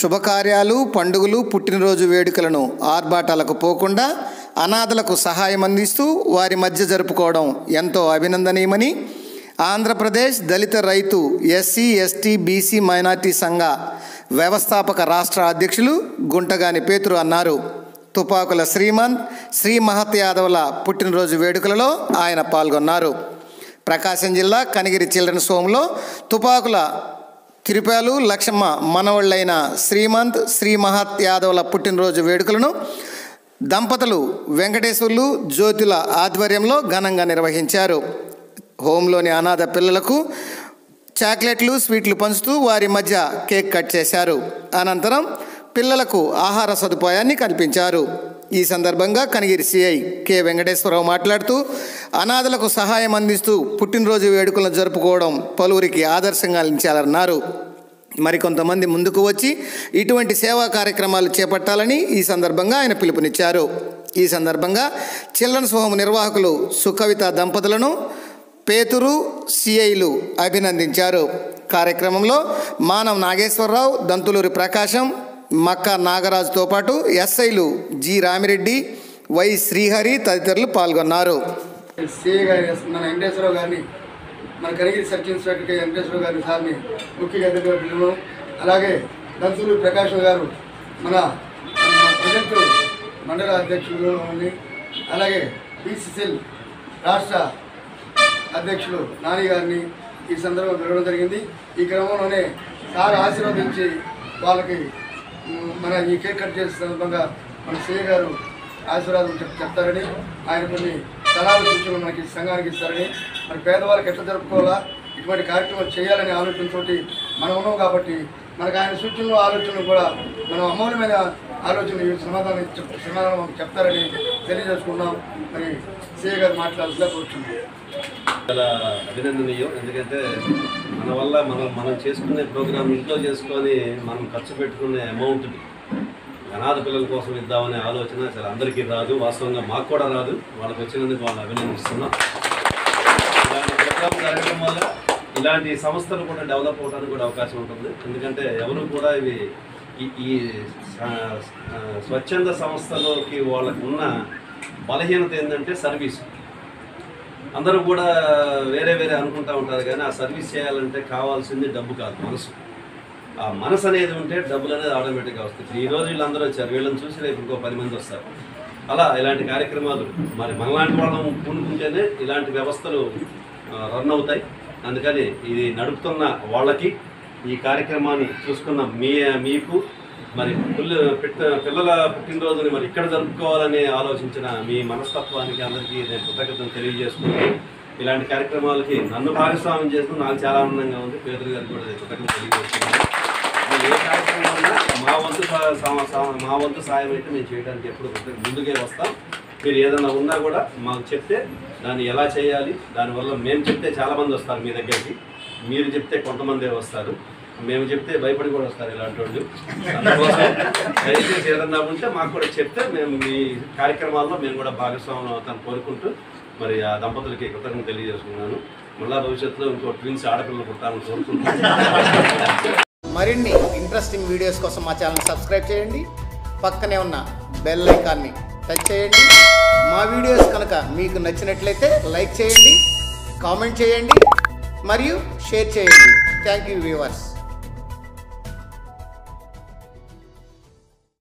శుభకార్యాలు పండుగలు పుట్టినరోజు వేడుకలను ఆర్భాటాలకు పోకుండా అనాథలకు సహాయం అందిస్తూ వారి మధ్య జరుపుకోవడం ఎంతో అభినందనీయమని ఆంధ్రప్రదేశ్ దళిత రైతు ఎస్సీ ఎస్టీ బీసీ మైనార్టీ సంఘ వ్యవస్థాపక రాష్ట్ర అధ్యక్షులు గుంటగాని పేతురు అన్నారు తుపాకుల శ్రీమంత్ శ్రీ మహత్ యాదవ్ల పుట్టినరోజు వేడుకలలో ఆయన పాల్గొన్నారు ప్రకాశం జిల్లా కనిగిరి చిల్డ్రన్స్ హోంలో తుపాకుల తిరుపాలు లక్ష్మ మనవళ్ళైన శ్రీమంత్ శ్రీ మహత్ యాదవ్ల పుట్టినరోజు వేడుకలను దంపతులు వెంకటేశ్వర్లు జ్యోతుల ఆధ్వర్యంలో ఘనంగా నిర్వహించారు హోంలోని అనాథ పిల్లలకు చాక్లెట్లు స్వీట్లు పంచుతూ వారి మధ్య కేక్ కట్ చేశారు అనంతరం పిల్లలకు ఆహార సదుపాయాన్ని కల్పించారు ఈ సందర్భంగా కనిగిరి సిఐ కె వెంకటేశ్వరరావు మాట్లాడుతూ అనాథలకు సహాయం అందిస్తూ పుట్టినరోజు వేడుకలను జరుపుకోవడం పలువురికి ఆదర్శంగా నిలిచారన్నారు మరికొంతమంది ముందుకు వచ్చి ఇటువంటి సేవా కార్యక్రమాలు చేపట్టాలని ఈ సందర్భంగా ఆయన పిలుపునిచ్చారు ఈ సందర్భంగా చిల్డ్రన్స్ హోమ్ నిర్వాహకులు సుకవిత దంపతులను పేతురు సిఐలు అభినందించారు కార్యక్రమంలో మానవ్ నాగేశ్వరరావు దంతులూరి ప్రకాశం మక్క నాగరాజుతో పాటు ఎస్ఐలు జి రామిరెడ్డి వై శ్రీహరి తదితరులు పాల్గొన్నారు సిఐ గారి మన వెంకటేశ్వరరావు గారిని మన Kanigiri circle inspector K Venkateswararao గారిని సార్ని ముఖ్య అతిథిగా పిలవడం అలాగే దంసూరు ప్రకాశం గారు మన మన ప్రజెంట్ మండల అధ్యక్షులు ఉంది అలాగే బీసీసీఎల్ రాష్ట్ర అధ్యక్షులు నాని గారిని ఈ సందర్భంగా పిలవడం జరిగింది ఈ క్రమంలోనే సార్ ఆశీర్వదించి వాళ్ళకి ఉమ్, మన ఈ కేక్ కట్ చేసే సందర్భంగా మన సిఐ గారు ఆశీర్వాదం చెప్ చెప్తారని ఆయన కొన్ని సలహాలు సూచనలు మనకి సంఘానికి ఇస్తారని మరి పేదవాళ్ళకి ఎట్లా జరుపుకోవాలా ఇటువంటి కార్యక్రమాలు చేయాలనే ఆలోచనతోటి మనం ఉన్నాం కాబట్టి మనకు ఆయన సూచనలు ఆలోచనలు కూడా మనం అమూల్యమైన ఆలోచనలు ఈ సమాధానం చెప్ సమాధానం మాకు చెప్తారని తెలియజేసుకున్నాం మరి సిఐ గారు మాట్లాడాల్సిందిగా కోరుతున్నాం చాలా అభినందనీయం ఎందుకంటే మన వల్ల మనం మనం చేసుకునే ప్రోగ్రామ్ ఇంట్లో చేసుకొని మనం ఖర్చు పెట్టుకునే అమౌంట్ అనాథ పిల్లల కోసం ఇద్దామనే ఆలోచన చాలా అందరికీ రాదు వాస్తవంగా మాకు కూడా రాదు వాళ్ళకి వచ్చినందుకు వాళ్ళని అభినందిస్తున్నాం ఇలాంటి ప్రోగ్రామ్ జరగడం వల్ల ఇలాంటి సంస్థలు కూడా డెవలప్ అవడానికి కూడా అవకాశం ఉంటుంది ఎందుకంటే ఎవరు కూడా ఇవి ఈ ఈ స- ఆ, స్వచ్ఛంద సంస్థలోకి వాళ్ళకు ఉన్న బలహీనత ఏంటంటే సర్వీస్ అందరూ కూడా వేరే వేరే అనుకుంటా ఉంటారు కానీ ఆ సర్వీస్ చేయాలంటే కావాల్సింది డబ్బు కాదు మనసు ఆ మనసు అనేది ఉంటే డబ్బులు అనేది ఆటోమేటిక్గా వస్తుంది ఇప్పుడు ఈ రోజు వీళ్ళందరూ వచ్చారు వీళ్ళని చూసి రేపు ఇంకో పది మంది వస్తారు అలా ఇలాంటి కార్యక్రమాలు మరి మనలాంటి వాళ్ళం పూనుకుంటేనే ఇలాంటి వ్యవస్థలు ఆ, రన్ అవుతాయి అందుకని ఇది నడుపుతున్న వాళ్ళకి ఈ కార్యక్రమాన్ని చూసుకున్న మీ మీకు మరి పిల్ల పిట్ట పిల్లల పుట్టినరోజుని మరి ఇక్కడ జరుపుకోవాలని ఆలోచించిన మీ మనస్తత్వానికి అందరికీ నేను కృతజ్ఞతలు తెలియజేసుకుంటూ ఇలాంటి కార్యక్రమాలకి నన్ను భాగస్వామ్యం చేస్తూ నాకు చాలా ఆనందంగా ఉంది పేదలు గారికి కూడా నేను కృతజ్ఞతలు తెలియజేస్తున్నాను మరి ఏ కార్యక్రమం ఉన్నా మా వంతు సా- సా- సా- మా వంతు సాయం అయితే మేము చేయడానికి ఎప్పుడు కృతజ్ఞ- ముందుకే వస్తాం మీరు ఏదైనా ఉన్నా కూడా మాకు చెప్తే దాన్ని ఎలా చేయాలి దానివల్ల మేము చెప్తే చాలామంది వస్తారు మీ దగ్గరికి మీరు చెప్తే కొంతమందే వస్తారు మేము చెప్తే భయపడి కూడా వస్తారు ఇలాంటి వాళ్ళు అందుకోసం దయచేసి ఏదన్నా ఉంటే మాకు కూడా చెప్తే మేము మీ కార్యక్రమాల్లో మేము కూడా భాగస్వామ్యం అవుతాను కోరుకుంటూ మరి ఆ దంపతులకి కృతజ్ఞత తెలియజేసుకున్నాను మళ్ళా భవిష్యత్తులో ఇంకో ట్విన్స్ ఆడపిల్లలు పుట్టాలని కోరుకుంటున్నాను మరిన్ని ఇంట్రెస్టింగ్ వీడియోస్ కోసం మా ఛానల్ సబ్స్క్రైబ్ చేయండి పక్కనే ఉన్న బెల్ ఐకాన్ని టచ్ చేయండి మా వీడియోస్ కనుక మీకు నచ్చినట్లయితే లైక్ చేయండి కామెంట్ చేయండి మరియు షేర్ చేయండి థ్యాంక్ యూ వ్యూవర్స్